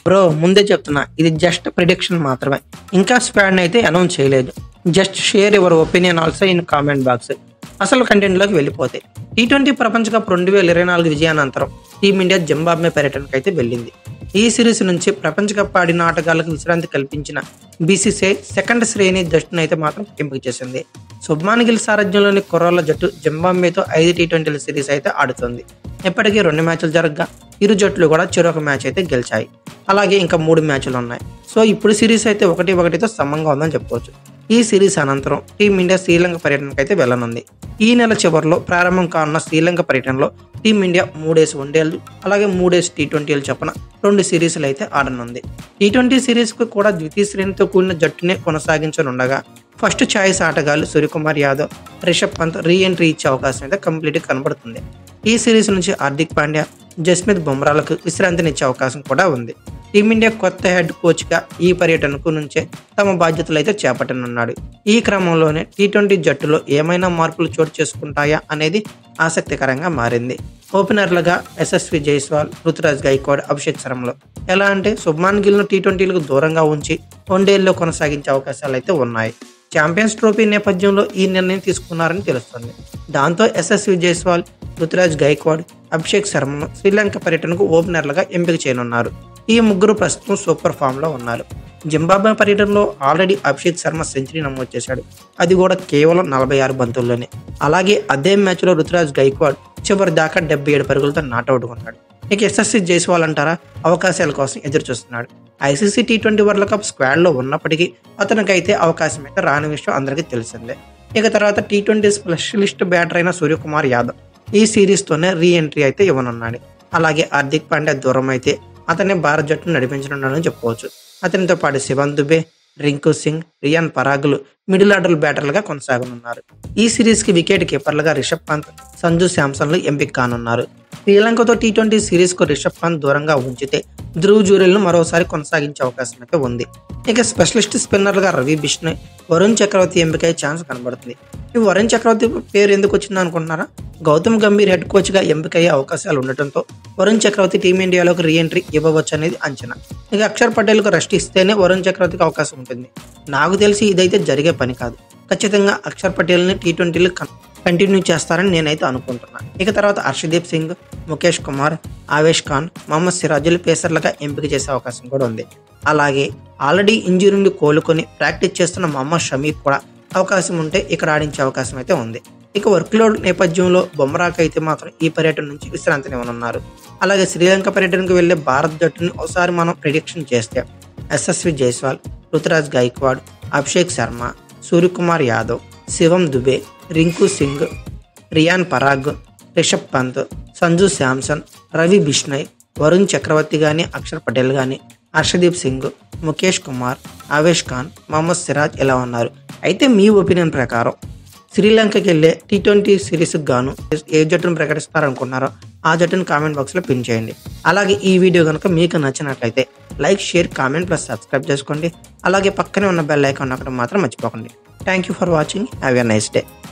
bro ముందే చెప్తున్నా ఇది జస్ట్ ప్రిడిక్షన్ మాత్రమే ఇంకా స్క్వాడ్ అయితే అనౌన్స్ చేయలేదు just share your opinion also in comment box అసలు కంటెంట్లోకి వెళ్ళిపోతే టీ ట్వంటీ ప్రపంచ కప్ రెండు వేల ఇరవై నాలుగు విజయానంతరం టీమిండియా జింబాబ్వే పర్యటనకు అయితే వెళ్ళింది ఈ సిరీస్ నుంచి ప్రపంచ కప్ ఆడిన ఆటగాళ్లకు విశ్రాంతి కల్పించిన బీసీసీఐ సెకండ్ శ్రేణి జట్టును అయితే మాత్రం ఎంపిక చేసింది శుభ్మాన్ గిల్ సారథ్యంలోని కుర్రాళ్ళ జట్టు జింబాబ్వేతో ఐదు టీ ట్వంటీల సిరీస్ అయితే ఆడుతుంది ఇప్పటికీ రెండు మ్యాచ్లు జరగగా ఇరు జట్లు కూడా చెరొక మ్యాచ్ అయితే గెలిచాయి అలాగే ఇంకా మూడు మ్యాచ్లు ఉన్నాయి సో ఇప్పుడు సిరీస్ అయితే ఒకటి ఒకటితో సమంగా ఉందని చెప్పుకోవచ్చు ఈ సిరీస్ అనంతరం టీమిండియా శ్రీలంక పర్యటనకు అయితే వెళ్ళనుంది ఈ నెల చివరిలో ప్రారంభం కానున్న శ్రీలంక పర్యటనలో టీమిండియా మూడేసి వన్డేలు అలాగే మూడేసి టీ ట్వంటీలు చొప్పున రెండు సిరీస్లు అయితే ఆడనుంది టీ ట్వంటీ సిరీస్కు కూడా ద్వితీయ శ్రేణితో కూడిన జట్టునే కొనసాగించనుండగా ఫస్ట్ ఛాయిస్ ఆటగాళ్లు సూర్యకుమార్ యాదవ్ రిషబ్ పంత్ రీ ఎంట్రీ ఇచ్చే అవకాశం అయితే కంప్లీట్గా కనబడుతుంది ఈ సిరీస్ నుంచి హార్దిక్ పాండ్యా జస్మిత్ బుమ్రాలకు విశ్రాంతినిచ్చే అవకాశం కూడా ఉంది టీమిండియా కొత్త హెడ్ కోచ్గా ఈ పర్యటనకు నుంచే తమ బాధ్యతలు అయితే చేపట్టనున్నాడు ఈ క్రమంలోనే టీ ట్వంటీ జట్టులో ఏమైనా మార్పులు చోటు చేసుకుంటాయా అనేది ఆసక్తికరంగా మారింది ఓపెనర్లుగా ఎస్ఎస్వి జైస్వాల్ రుతురాజ్ గైక్వాడ్ అభిషేక్ శర్మలు ఎలా అంటే శుభ్మాన్ గిల్ను టీ ట్వంటీలకు దూరంగా ఉంచి వన్డేల్లో కొనసాగించే అవకాశాలు అయితే ఉన్నాయి ఛాంపియన్స్ ట్రోఫీ నేపథ్యంలో ఈ నిర్ణయం తీసుకున్నారని తెలుస్తుంది దాంతో ఎస్ఎస్వి జైస్వాల్ రుతురాజ్ గైక్వాడ్ అభిషేక్ శర్మను శ్రీలంక పర్యటనకు ఓపెనర్లుగా ఎంపిక చేయనున్నారు ఈ ముగ్గురు ప్రస్తుతం సూపర్ ఫామ్లో ఉన్నారు జింబాబ్వే పర్యటనలో ఆల్రెడీ అభిషేక్ శర్మ సెంచరీ నమోదు చేశాడు అది కూడా కేవలం నలభై ఆరు బంతుల్లోనే అలాగే అదే మ్యాచ్లో రుతురాజ్ గైక్వాడ్ చివరి దాకా డెబ్బై ఏడు పరుగులతో నాట్అవుట్ కొన్నాడు ఇక ఎస్ఎస్సి జైస్వాల్ అంటారా అవకాశాల కోసం ఎదురు చూస్తున్నాడు ICC T twenty World Cup స్క్వాడ్లో ఉన్నప్పటికీ అతనికైతే అవకాశం అయితే రాని విషయం అందరికీ తెలిసిందే ఇక తర్వాత టీ ట్వంటీ స్పెషలిస్ట్ బ్యాటర్ అయిన సూర్యకుమార్ యాదవ్ ఈ సిరీస్తోనే రీ ఎంట్రీ అయితే ఇవ్వనున్నాడు అలాగే హార్దిక్ పాండ్యా దూరం అయితే అతనే భారత్ జట్టును నడిపించనున్నాడని చెప్పుకోవచ్చు అతనితో పాటు శివన్ దుబే రింకు సింగ్ రియాన్ పరాగులు మిడిల్ ఆర్డర్ బ్యాటర్లుగా కొనసాగనున్నారు ఈ సిరీస్ కి వికెట్ కీపర్లుగా రిషబ్ పంత్ సంజు శాంసన్లు ఎంపిక కానున్నారు శ్రీలంకతో టీ ట్వంటీ సిరీస్ కు రిషబ్ పంత్ దూరంగా ఉంచితే ధ్రువ్ జూరెల్ను మరోసారి కొనసాగించే అవకాశం అయితే ఉంది ఇక స్పెషలిస్ట్ స్పిన్నర్లుగా రవి బిష్ణయ్ వరుణ్ చక్రవర్తి ఎంపికయ్యే ఛాన్స్ కనబడుతుంది ఈ వరుణ్ చక్రవర్తి పేరు ఎందుకు వచ్చింది అనుకుంటున్నారా గౌతమ్ గంభీర్ హెడ్ కోచ్గా ఎంపికయ్యే అవకాశాలు ఉండటంతో వరుణ్ చక్రవర్తి టీమిండియాలోకి రీ ఎంట్రీ ఇవ్వవచ్చు అనేది అంచనా ఇక అక్షర్ పటేల్కు రెస్ట్ ఇస్తేనే వరుణ్ చక్రవర్తికి అవకాశం ఉంటుంది నాకు తెలిసి ఇదైతే జరిగే పని కాదు ఖచ్చితంగా అక్షర్ పటేల్ని టీ ట్వంటీలో కంటిన్యూ చేస్తారని నేనైతే అనుకుంటున్నాను ఇక తర్వాత హర్షదీప్ సింగ్ ముఖేష్ కుమార్ ఆవేష్ ఖాన్ మహమ్మద్ సిరాజుల్ పేసర్లుగా ఎంపిక చేసే అవకాశం కూడా ఉంది అలాగే ఆల్రెడీ ఇంజరీ నుండి కోలుకొని ప్రాక్టీస్ చేస్తున్న మహమ్మద్ షమీ కూడా అవకాశం ఉంటే ఇక్కడ ఆడించే అవకాశం అయితే ఉంది ఇక వర్క్లోడ్ నేపథ్యంలో బొమ్మరాకు అయితే మాత్రం ఈ పర్యటన నుంచి విశ్రాంతినివ్వనున్నారు అలాగే శ్రీలంక పర్యటనకు వెళ్లే భారత్ జట్టుని ఒకసారి మనం ప్రిడిక్షన్ చేస్తే ఎస్ఎస్వి జైస్వాల్ రుతురాజ్ గైక్వాడ్ అభిషేక్ శర్మ సూర్యకుమార్ యాదవ్ శివం దుబే రింకు సింగ్ రియాన్ పరాగ్ రిషబ్ పంత్ సంజు శాంసన్ రవి బిష్ణయ్ వరుణ్ చక్రవర్తి కానీ అక్షర్ పటేల్ కానీ హర్షదీప్ సింగ్ ముఖేష్ కుమార్ ఆవేష్ ఖాన్ మహమ్మద్ సిరాజ్ ఇలా ఉన్నారు అయితే మీ ఒపీనియన్ ప్రకారం శ్రీలంకకి వెళ్ళే టీ ట్వంటీ సిరీస్కి గాను ఏ జట్టును ప్రకటిస్తారనుకున్నారో ఆ జట్టును కామెంట్ బాక్స్లో పిన్ చేయండి అలాగే ఈ వీడియో కనుక మీకు నచ్చినట్లయితే like share comment plus subscribe చేసుకోండి అలాగే పక్కనే ఉన్న బెల్ ఐకాన్ అక్కడ మాత్రం మర్చిపోకండి thank you for watching have a nice day